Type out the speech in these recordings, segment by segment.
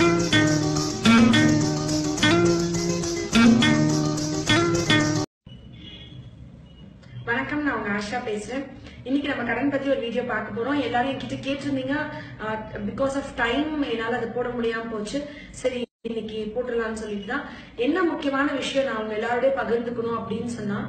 வணக்கம் நான் உங்க ஆஷா பேசுறேன் இன்னைக்கு நம்ம கடன் பத்தி ஒரு வீடியோ பார்க்க போறோம் எல்லாரும் என்கிட்ட கேட்டிருந்தீங்க பிகாஸ் ஆஃப் டைம் என்னால அதை போட முடியாம போச்சு சரி இன்னைக்கு போட்டுடலாம்னு சொல்லிட்டு தான் என்ன முக்கியமான விஷயம் நான் உங்க எல்லாரோடய பகிர்ந்துக்கணும் அப்படின்னு சொன்னா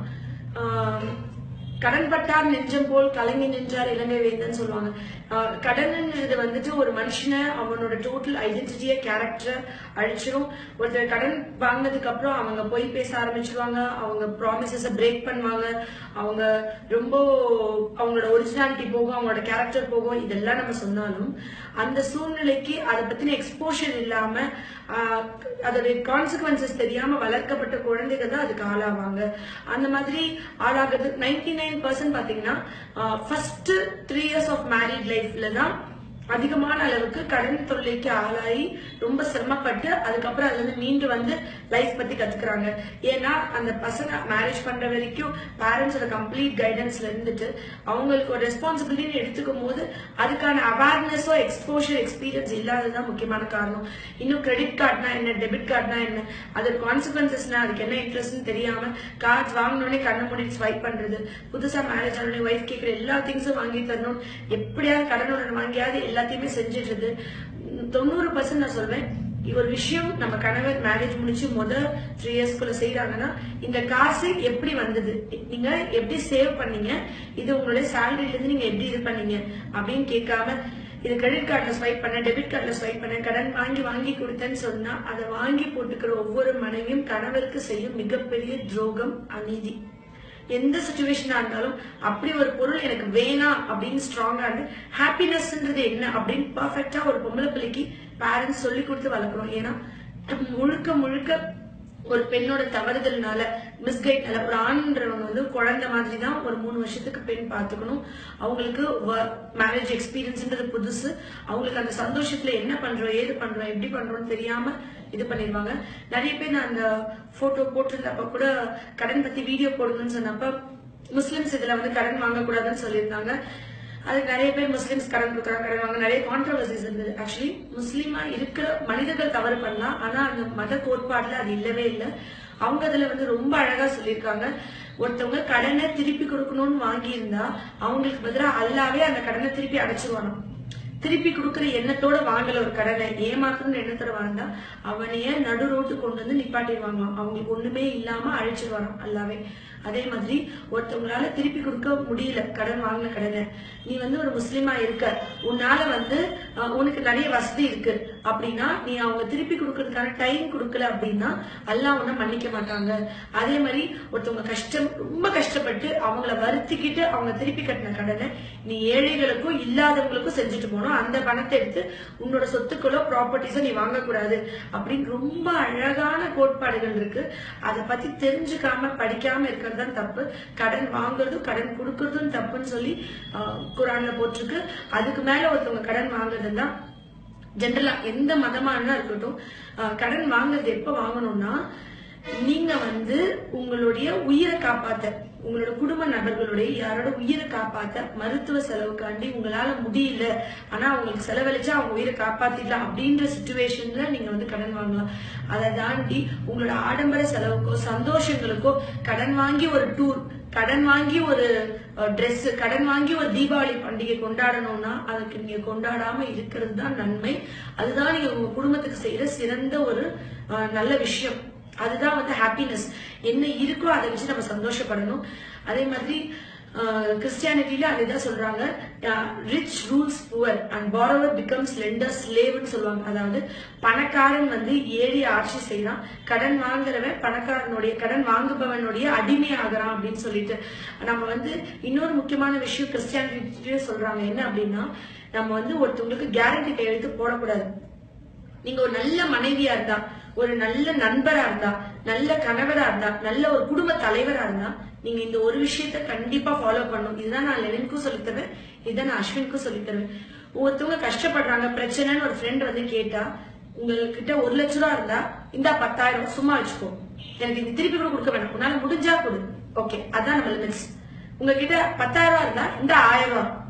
ஆஹ், கடன் பட்டார் நெஞ்சம் போல் கலங்கி நின்றார் இலங்கை வேந்தன் சொல்லுவாங்க ஆஹ், கடன்ங்கிறது வந்துட்டு ஒரு மனுஷனை அவனோட டோட்டல் ஐடென்டிட்டிய கேரக்டரை அழிச்சிரும் ஒருத்தர் கடன் வாங்கினதுக்கு அப்புறம் அவங்க பொய் பேச ஆரம்பிச்சிருவாங்க அவங்க ப்ராமிசஸ பிரேக் பண்ணுவாங்க அவங்க ரொம்ப அவங்களோட ஒரிஜினாலிட்டி போகும் அவங்களோட கேரக்டர் போகும் இதெல்லாம் நம்ம சொன்னாலும் அந்த சூழ்நிலைக்கு அதை பத்தின எக்ஸ்போஷர் இல்லாம ஆஹ், அதோடைய கான்சிக்வன்சஸ் தெரியாம வளர்க்கப்பட்ட குழந்தைகள் தான் அதுக்கு ஆளாவாங்க அந்த மாதிரி ஆளாகிறது நைன்டி நைன் பர்சன்ட் பாத்தீங்கன்னா first three years of married லைஃப்ல தான் அதிகமான அளவுக்கு கடன் தொல்லைக்கு ஆளாகி ரொம்ப சிரமப்பட்டு அதுக்கப்புறம் அதுல இருந்து மீண்டு வந்து லைஃப் பத்தி கத்துக்கிறாங்க ஏன்னா அந்த பசங்க மேரேஜ் பண்ற வரைக்கும் பேரண்ட்ஸோட கம்ப்ளீட் கைடன்ஸ்ல இருந்துட்டு அவங்களுக்கு ஒரு ரெஸ்பான்சிபிலிட்டின்னு எடுத்துக்கும் போது அதுக்கான அவேர்னஸோ எக்ஸ்போஷர் எக்ஸ்பீரியன்ஸ் இல்லாததுதான் முக்கியமான காரணம் இன்னும் கிரெடிட் கார்டுனா என்ன டெபிட் கார்டுனா என்ன அதோட கான்சிக்வன்சஸ்னா அதுக்கு என்ன இன்ட்ரெஸ்ட்னு தெரியாம கார்டு வாங்கினோடனே கண்ணை மூடி ஸ்வைப் பண்றது புதுசா மேரேஜ் ஆனோடனே ஒய்ஃப் கேட்குற எல்லா திங்ஸும் வாங்கி தரணும் எப்படியாவது கடனுடன் வாங்கியாவது எல்லாத்தையுமே செஞ்சிடுறது தொண்ணூறு பர்சன்ட் நான் சொல்வேன் ஒரு விஷயம் நம்ம கணவர் மேரேஜ் முடிச்சு முதல் த்ரீ இயர்ஸ்க்குள்ள செய்யறாங்கன்னா இந்த காசு எப்படி வந்தது நீங்க எப்படி சேவ் பண்ணீங்க இது உங்களுடைய சேலரில இருந்து நீங்க எப்படி இது பண்ணீங்க அப்படின்னு கேட்காம இது கிரெடிட் கார்டுல ஸ்வைப் பண்ண டெபிட் கார்டுல ஸ்வைப் பண்ண கடன் வாங்கி வாங்கி கொடுத்தேன்னு சொன்னா அதை வாங்கி போட்டுக்கிற ஒவ்வொரு மனைவியும் கணவருக்கு செய்யும் மிகப்பெரிய துரோகம் அநீதி எந்த சுச்சுவேஷனா இருந்தாலும் அப்படி ஒரு பொருள் எனக்கு வேணாம் அப்படின்னு ஸ்ட்ராங்கா இருந்து ஹாப்பினஸ்ன்றது என்ன அப்படின்னு பர்ஃபெக்டா ஒரு பொம்பளை பிள்ளைக்கு பேரண்ட்ஸ் சொல்லி கொடுத்து வளர்க்குறோம் ஏன்னா முழுக்க முழுக்க ஒரு பெண்ணோட தவறுதல்னால மிஸ்கைட்னால ஒரு ஆண்ன்றவங்க வந்து குழந்தை மாதிரி தான் ஒரு மூணு வருஷத்துக்கு பெண் பார்த்துக்கணும் அவங்களுக்கு மேரேஜ் எக்ஸ்பீரியன்ஸ்ன்றது புதுசு அவங்களுக்கு அந்த சந்தோஷத்துல என்ன பண்றோம் ஏது பண்றோம் எப்படி பண்றோம்னு தெரியாம இது பண்ணிடுவாங்க நிறைய பேர் நான் அந்த போட்டோ போட்டிருந்தப்ப கூட கடன் பத்தி வீடியோ போடுங்கன்னு சொன்னப்ப முஸ்லிம்ஸ் இதுல வந்து கடன் வாங்கக்கூடாதுன்னு சொல்லியிருந்தாங்க அதுக்கு நிறைய பேர் முஸ்லிம்ஸ் கடன் கொடுக்குறாங்க கடன் வாங்க நிறைய கான்ட்ரவர்சிஸ் இருந்தது ஆக்சுவலி முஸ்லீமா இருக்கிற மனிதர்கள் தவறு பண்ணலாம் ஆனா அந்த மத கோட்பாடுல அது இல்லவே இல்லை அவங்க அதுல வந்து ரொம்ப அழகா சொல்லியிருக்காங்க ஒருத்தவங்க கடனை திருப்பி கொடுக்கணும்னு வாங்கியிருந்தா அவங்களுக்கு பதிலா அல்லாவே அந்த கடனை திருப்பி அடைச்சிருவானோ திருப்பி கொடுக்கிற எண்ணத்தோட வாங்கல ஒரு கடனை ஏமாத்தணும்னு எண்ணத்தோட வாழ்ந்தா அவனைய நடு ரோட்டு கொண்டு வந்து நிப்பாட்டிடுவாங்களாம் அவங்களுக்கு ஒண்ணுமே இல்லாம அழிச்சிருவாராம் அல்லாவே அதே மாதிரி ஒருத்தவங்களால திருப்பி கொடுக்க முடியல கடன் வாங்கின கடனை நீ வந்து ஒரு முஸ்லீமா இருக்க உன்னால வந்து அஹ், உனக்கு நிறைய வசதி இருக்கு அப்படின்னா நீ அவங்க திருப்பி கொடுக்கறதுக்கான டைம் கொடுக்கல அப்படின்னா அல்லாஹ் உன்னை மன்னிக்க மாட்டாங்க அதே மாதிரி ஒருத்தவங்க கஷ்டம் ரொம்ப கஷ்டப்பட்டு அவங்கள வருத்திக்கிட்டு அவங்க திருப்பி கட்டின கடனை நீ ஏழைகளுக்கும் இல்லாதவங்களுக்கும் செஞ்சுட்டு போனோம் அந்த பணத்தை எடுத்து உன்னோட சொத்துக்களோ ப்ராப்பர்ட்டிஸோ நீ வாங்கக்கூடாது அப்படின்னு ரொம்ப அழகான கோட்பாடுகள் இருக்கு அதை பத்தி தெரிஞ்சுக்காம படிக்காம இருக்கிறது தான் தப்பு கடன் வாங்குறதும் கடன் கொடுக்கறதும் தப்புன்னு சொல்லி ஆஹ், குரான்ல போட்டிருக்கு அதுக்கு மேல ஒருத்தவங்க கடன் வாங்குறது தான் ஜென்ரலா எந்த மதமா இருந்தா இருக்கட்டும் ஆஹ், கடன் வாங்குறது எப்ப வாங்கணும்னா நீங்க வந்து உங்களுடைய உயிரை காப்பாத்த உங்களோட குடும்ப நபர்களுடைய யாரோட உயிரை காப்பாத்த மருத்துவ செலவுக்காண்டி உங்களால முடியல ஆனா உங்களுக்கு செலவழிச்சா அவங்க உயிரை காப்பாத்திடலாம் அப்படின்ற சுச்சுவேஷன்ல நீங்க வந்து கடன் வாங்கலாம் அதை தாண்டி உங்களோட ஆடம்பர செலவுக்கோ சந்தோஷங்களுக்கோ கடன் வாங்கி ஒரு டூர் கடன் வாங்கி ஒரு Dress கடன் வாங்கி ஒரு தீபாவளி பண்டிகை கொண்டாடணும்னா அதுக்கு நீங்க கொண்டாடாம இருக்கிறது தான் நன்மை அதுதான் நீங்க உங்க குடும்பத்துக்கு செய்யற சிறந்த ஒரு அஹ், நல்ல விஷயம் அதுதான் வந்து ஹாப்பினஸ் என்ன இருக்கோ அதை வச்சு நம்ம சந்தோஷப்படணும் அதே மாதிரி கிறிஸ்டியானிட்டியில அதுதான் சொல்றாங்க rich rules poor and borrower becomes lender ஸ்லேவ்னு சொல்லுவாங்க அதாவது பணக்காரன் வந்து ஏழி ஆட்சி செய்யறான் கடன் வாங்குறவன் பணக்காரனுடைய கடன் வாங்குபவனுடைய அடிமை ஆகுறான் அப்படின்னு சொல்லிட்டு நம்ம வந்து இன்னொரு முக்கியமான விஷயம் கிறிஸ்டியானிட்டியே சொல்றாங்க என்ன அப்படின்னா நம்ம வந்து ஒருத்தவங்களுக்கு கேரண்டி கையெழுத்து போடக்கூடாது நீங்க ஒரு நல்ல மனைவியா இருந்தா ஒரு நல்ல நண்பரா இருந்தா நல்ல கணவரா இருந்தா நல்ல ஒரு குடும்ப தலைவரா இருந்தா நீங்க இந்த ஒரு விஷயத்த கண்டிப்பா ஃபாலோ பண்ணணும் இதுதான் நான் லெனின்க்கும் சொல்லித் தருவேன் இதுதான் நான் அஸ்வினுக்கும் சொல்லித் தருவேன் ஒருத்தவங்க கஷ்டப்படுறாங்க பிரச்சனைன்னு ஒரு ஃப்ரெண்ட் வந்து கேட்டா உங்ககிட்ட ஒரு லட்ச ரூபா இருந்தா இந்தா பத்தாயிரம் சும்மா வச்சுக்கோ எனக்கு இது திருப்பி கூட கொடுக்க வேணாம் உன்னால முடிஞ்சா கொடு ஓகே அதான் நம்ம லிமிட்ஸ் உங்ககிட்ட பத்தாயிரம் ரூபா இருந்தா இந்த ஆயிரம் ரூபா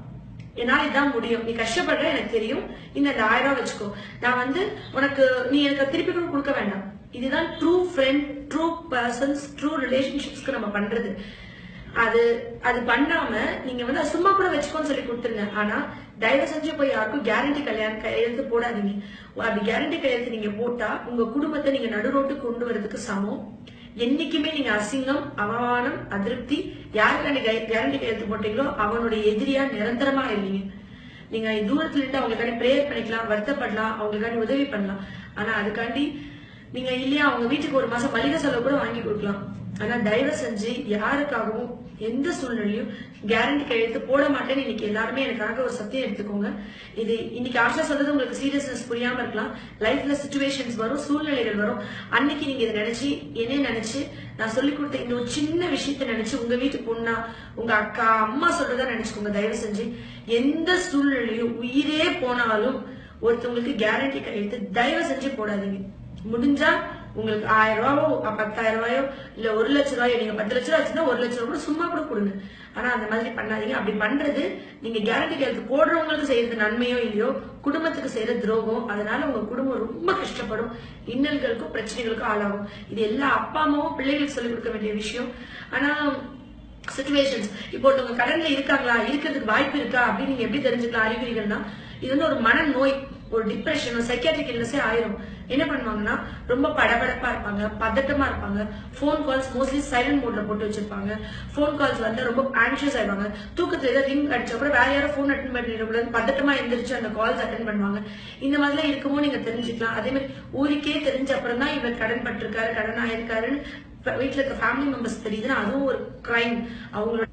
என்னால இதான் முடியும் நீ கஷ்டப்படுற எனக்கு தெரியும் இந்த இந்த ஆயிரம் ரூபாய் வச்சுக்கோ நான் வந்து உனக்கு நீ எனக்கு திருப்பி கூட கொடுக்க வேண்டாம் இதுதான் true friend true persons true ரிலேஷன்ஷிப்ஸ்க்கு நம்ம பண்றது அது அது பண்ணாம நீங்க வந்து அது சும்மா கூட வச்சுக்கோன்னு சொல்லி கொடுத்துருங்க ஆனா தயவு செஞ்சு போய் யாருக்கும் கேரண்டி கல்யாணம் கையெழுத்து போடாதீங்க அப்படி கேரண்டி கையெழுத்து நீங்க போட்டா உங்க குடும்பத்தை நீங்க நடுரோட்டு கொண்டு வரதுக்கு சமம் என்னைக்குமே நீங்க அசிங்கம் அவமானம் அதிருப்தி யாருக்கு நீங்க கேரண்டி கையெழுத்து போட்டீங்களோ அவனுடைய எதிரியா நிரந்தரமா இருந்தீங்க நீங்க தூரத்துல இருந்து அவங்களுக்காண்டி ப்ரேயர் பண்ணிக்கலாம் வருத்தப்படலாம் அவங்களுக்காண்டி உதவி பண்ணலாம் ஆனா அதுக்காண்டி நீங்க இல்லையா அவங்க வீட்டுக்கு ஒரு மாசம் மளிகை செலவு கூட வாங்கி கொடுக்கலாம் ஆனா தயவு செஞ்சு யாருக்காகவும் எந்த சூழ்நிலையும் கேரண்டி கையெழுத்து போட மாட்டேன்னு இன்னைக்கு எல்லாருமே எனக்காக ஒரு சத்தியம் எடுத்துக்கோங்க இது இன்னைக்கு ஆஷா சொல்றது உங்களுக்கு சீரியஸ்னஸ் புரியாம இருக்கலாம் லைஃப்ல சுச்சுவேஷன்ஸ் வரும் சூழ்நிலைகள் வரும் அன்னைக்கு நீங்க இதை நினைச்சு என்ன நினைச்சு நான் சொல்லி கொடுத்த இந்த ஒரு சின்ன விஷயத்த நினைச்சு உங்க வீட்டு பொண்ணா உங்க அக்கா அம்மா சொல்றதா நினைச்சுக்கோங்க தயவு செஞ்சு எந்த சூழ்நிலையும் உயிரே போனாலும் ஒருத்தவங்களுக்கு கேரண்டி கையெழுத்து தயவு செஞ்சு போடாதீங்க முடிஞ்சா உங்களுக்கு ஆயிரம் ரூபாவோ அ, பத்தாயிரம் ரூபாயோ இல்ல ஒரு லட்ச ரூபாயோ நீங்க பத்து லட்ச ரூபா வச்சிருந்தா ஒரு லட்ச ரூபா கூட சும்மா கூட கொடுங்க ஆனா அந்த மாதிரி பண்ணாதீங்க அப்படி பண்றது நீங்க கேரண்டி கையெழுத்து போடுறவங்களுக்கு செய்யறது நன்மையோ இல்லையோ குடும்பத்துக்கு செய்யற துரோகம் அதனால உங்க குடும்பம் ரொம்ப கஷ்டப்படும் இன்னல்களுக்கும் பிரச்சனைகளுக்கும் ஆளாகும் இது எல்லா அப்பா அம்மாவும் பிள்ளைகளுக்கு சொல்லிக் கொடுக்க வேண்டிய விஷயம் ஆனா சுச்சுவேஷன்ஸ் இப்போ ஒருத்தவங்க கடன்ல இருக்காங்களா இருக்கிறதுக்கு வாய்ப்பு இருக்கா அப்படின்னு நீங்க எப்படி தெரிஞ்சுக்கலாம் அறிகுறிகள்னா இது வந்து ஒரு மனநோய் ஒரு டிப்ரெஷன் ஒரு சைக்கியாட்ரிக் இல்னஸே ஆயிரும் என்ன பண்ணுவாங்கன்னா ரொம்ப படபடப்பா இருப்பாங்க பதட்டமா இருப்பாங்க ஃபோன் கால்ஸ் மோஸ்ட்லி சைலண்ட் மோட்ல போட்டு வச்சிருப்பாங்க ஃபோன் கால்ஸ் வந்து ரொம்ப ஆன்ஷியஸ் ஆயிடுவாங்க தூக்கத்துல ஏதாவது ரிங் அடிச்ச அப்புறம் வேற யாரும் ஃபோன் அட்டன் பண்ணிடக்கூடாது பதட்டமா எந்திரிச்சு அந்த கால்ஸ் அட்டன் பண்ணுவாங்க இந்த மாதிரிலாம் இருக்குமோ நீங்க தெரிஞ்சுக்கலாம் அதே மாதிரி ஊருக்கே தெரிஞ்ச அப்புறம் தான் இவர் கடன் பட்டிருக்காரு கடன் ஆயிருக்காருன்னு இப்ப வீட்டுல இருக்க ஃபேமிலி மெம்பர்ஸ் தெரியுதுன்னா அதுவும் ஒரு கிரைம் அவங்களோட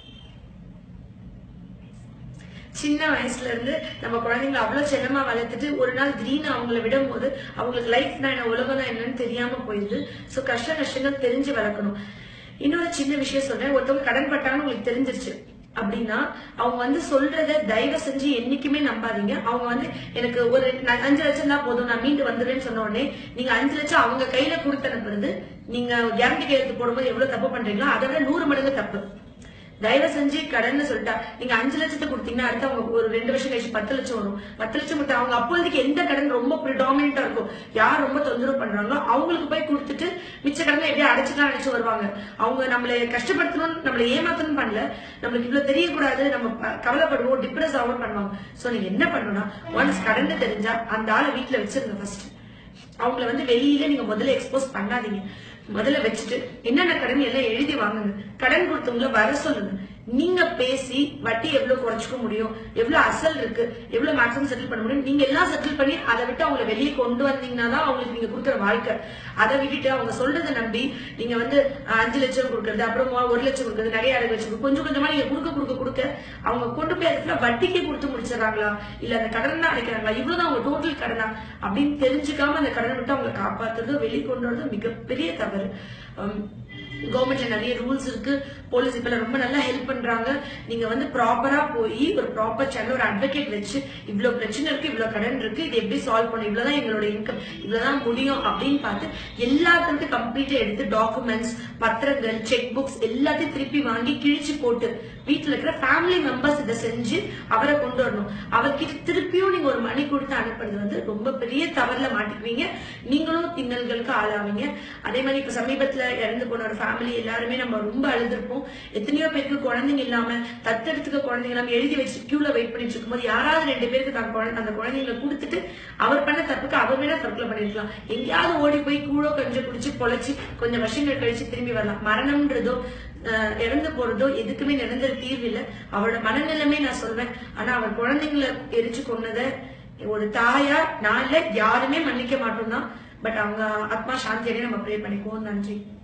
சின்ன வயசுல இருந்து நம்ம குழந்தைங்களை அவ்வளவு செல்லமா வளர்த்துட்டு ஒரு நாள் திடீர்னு அவங்கள விடும் போது அவங்களுக்கு லைஃப்னா என்ன உலகம்னா என்னன்னு தெரியாம போயிடுது சோ கஷ்ட நஷ்டங்கள் தெரிஞ்சு வளர்க்கணும் இன்னொரு சின்ன விஷயம் சொல்றேன் ஒருத்தவங்க கடன் பட்டாங்கன்னு உங்களுக்கு தெரிஞ்சிருச்சு அப்படின்னா அவங்க வந்து சொல்றத தயவு செஞ்சு என்னைக்குமே நம்பாதீங்க அவங்க வந்து எனக்கு ஒரு நான் அஞ்சு லட்சம் தான் போதும் நான் மீண்டு வந்துடுறேன்னு சொன்ன உடனே நீங்க அஞ்சு லட்சம் அவங்க கையில கொடுத்து அனுப்புறது நீங்க கேரண்டி கையெழுத்து போடும்போது எவ்வளவு தப்பு பண்றீங்களோ அதை விட நூறு மடங்கு தப்பு தயவு செஞ்சு கடன்னு சொல்லிட்டா நீங்க அஞ்சு லட்சத்தை கொடுத்தீங்கன்னா அடுத்து அவங்க ஒரு ரெண்டு வருஷம் கழிச்சு பத்து லட்சம் வரும் பத்து லட்சம் கொடுத்தா அவங்க அப்போதைக்கு எந்த கடன் ரொம்ப ப்ரிடாமினா இருக்கும் யார் ரொம்ப தொந்தரவு பண்றாங்களோ அவங்களுக்கு போய் கொடுத்துட்டு மிச்ச கடனை எப்படியும் அடைச்சுக்கலாம் அடைச்சு வருவாங்க அவங்க நம்மளை கஷ்டப்படுத்தணும் நம்மளை ஏமாத்தணும் பண்ணல நம்மளுக்கு இவ்வளவு தெரியக்கூடாது நம்ம ப- கவலைப்படுவோம் டிப்ரெஸ் ஆகும் பண்ணுவாங்க சோ நீங்க என்ன பண்ணணும்னா ஒன்ஸ் கடன் தெரிஞ்சா அந்த ஆளை வீட்டுல வச்சிருங்க ஃபர்ஸ்ட் அவங்கள வந்து வெளியில நீங்க முதல்ல எக்ஸ்போஸ் பண்ணாதீங்க முதல்ல வச்சுட்டு என்னென்ன கடன் எல்லாம் எழுதி வாங்குங்க கடன் கொடுத்தவங்கள வர சொல்லுங்க நீங்க பேசி வட்டி எவ்வளவு குறைச்சிக்க முடியும் எவ்வளவு அசல் இருக்கு எவ்வளவு மேக்ஸிமம் செட்டில் பண்ண முடியும் நீங்க எல்லாம் செட்டில் பண்ணி அதை விட்டு அவங்கள வெளியே கொண்டு வந்தீங்கன்னா தான் அவங்களுக்கு நீங்க கொடுக்குற வாழ்க்கை அதை விட்டுட்டு அவங்க சொல்றதை நம்பி நீங்க வந்து அஹ், அஞ்சு லட்சம் கொடுக்கறது அப்புறம் மூ- ஒரு லட்சம் கொடுக்கறது நிறைய அடகு வச்சு கொஞ்சம் கொஞ்சமா நீங்க கொடுக்க கொடுக்க கொடுக்க அவங்க கொண்டு போய் அதுக்குள்ள வட்டிக்கு கொடுத்து முடிச்சிடறாங்களா இல்ல அந்த கடன் தான் அடைக்கிறாங்களா இவ்வளவுதான் அவங்க டோட்டல் கடனா அப்படின்னு தெரிஞ்சுக்காம அந்த கடனை விட்டு அவங்களை காப்பாத்துறது வெளியே கொண்டு வரது மிகப்பெரிய தவறு கவர்மெண்ட்ல நிறைய ரூல்ஸ் இருக்கு போலீஸ் இப்ப ரொம்ப நல்லா ஹெல்ப் பண்றாங்க நீங்க வந்து ப்ராப்பரா போய் ஒரு ப்ராப்பர் சேனல் ஒரு அட்வொகேட் வச்சு இவ்வளவு பிரச்சனை இருக்கு இவ்வளவு கடன் இருக்கு இது எப்படி சால்வ் பண்ணும் இவ்வளவுதான் எங்களோட இன்கம் இவ்வளவுதான் முடியும் அப்படின்னு பார்த்து எல்லாத்துக்கும் கம்ப்ளீட்டா எடுத்து டாக்குமெண்ட்ஸ் பத்திரங்கள் செக் புக்ஸ் எல்லாத்தையும் திருப்பி வாங்கி கிழிச்சு போட்டு வீட்டுல இருக்கிற ஃபேமிலி மெம்பர்ஸ் இதை செஞ்சு அவரை கொண்டு வரணும் அவர்கிட்ட திருப்பியும் நீங்க ஒரு மணி கொடுத்து அனுப்புறது வந்து ரொம்ப பெரிய தவறுல மாட்டிக்குவீங்க நீங்களும் திண்ணல்களுக்கு ஆளாவீங்க அதே மாதிரி இப்ப சமீபத்துல இறந்து போன ஒரு ஃபேமிலி எல்லாருமே நம்ம ரொம்ப அழுதுருப்போம் எத்தனையோ பேருக்கு குழந்தைங்க இல்லாம தத்தெடுத்துக்க குழந்தைங்க இல்லாம எழுதி வச்சு கியூல வெயிட் பண்ணிட்டு இருக்கும்போது யாராவது ரெண்டு பேருக்கு தான் குழந்தை அந்த குழந்தைங்களை கொடுத்துட்டு அவர் பண்ண தப்புக்கு அவர் வேணா தற்கொலை பண்ணிருக்கலாம் எங்கேயாவது ஓடி போய் கூழோ கொஞ்சம் குடிச்சு பொழைச்சு கொஞ்சம் வருஷங்கள் கழிச்சு திரும்பி வரலாம் மரணம்ன்றதோ அஹ், இறந்து போறதோ எதுக்குமே நிரந்தர தீர்வு இல்ல அவரோட மனநிலைமை நான் சொல்வேன் ஆனா அவர் குழந்தைங்களை எரிச்சு கொன்னதை ஒரு தாயா நான் இல்ல யாருமே மன்னிக்க மாட்டோம் தான் பட் அவங்க ஆத்மா சாந்தி அடைய நம்ம ப்ரே பண்ணிக்குவோம் நன்றி